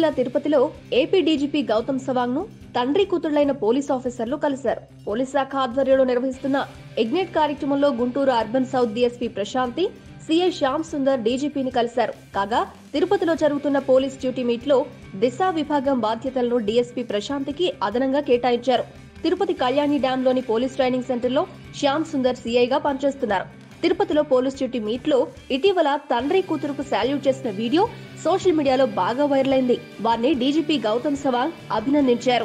జిల్లా తిరుపతిలో AP DGP Gautam Sawang ను తండ్రి కూతుళ్లైన పోలీస్ ఆఫీసర్లు కలిశారు పోలీస్ శాఖ ఆధ్వర్యంలో నిర్వహిస్తున్న ఇగ్నైట్ కార్యక్రమంలో Guntur urban south DSP Prashanthi CI Shyam Sundar డీజీపీని కలిశారు కాగా తిరుపతిలో జరుగుతున్న పోలీస్ డ్యూటీ మీట్ లో దిశ విభాగం బాధ్యతలను డీఎస్పీ ప్రశాంతికి అదనంగా కేటాయించారు తిరుపతి కళ్యాణి డ్యాం లోని పోలీస్ ట్రైనింగ్ సెంటర్ లో శ్యామ్ సుందర్ సీఐగా పనిచేస్తున్నారు తిరుపతిలో పోలీస్ డ్యూటీ మీట్ లో ఇటీవల తండ్రి కూతురుకు శాల్యూట్ చేసిన వీడియో సోషల్ మీడియాలో బాగా వైరల్ అయింది వారిని డీజీపీ గౌతమ్ సవాంగ్ అభినందించారు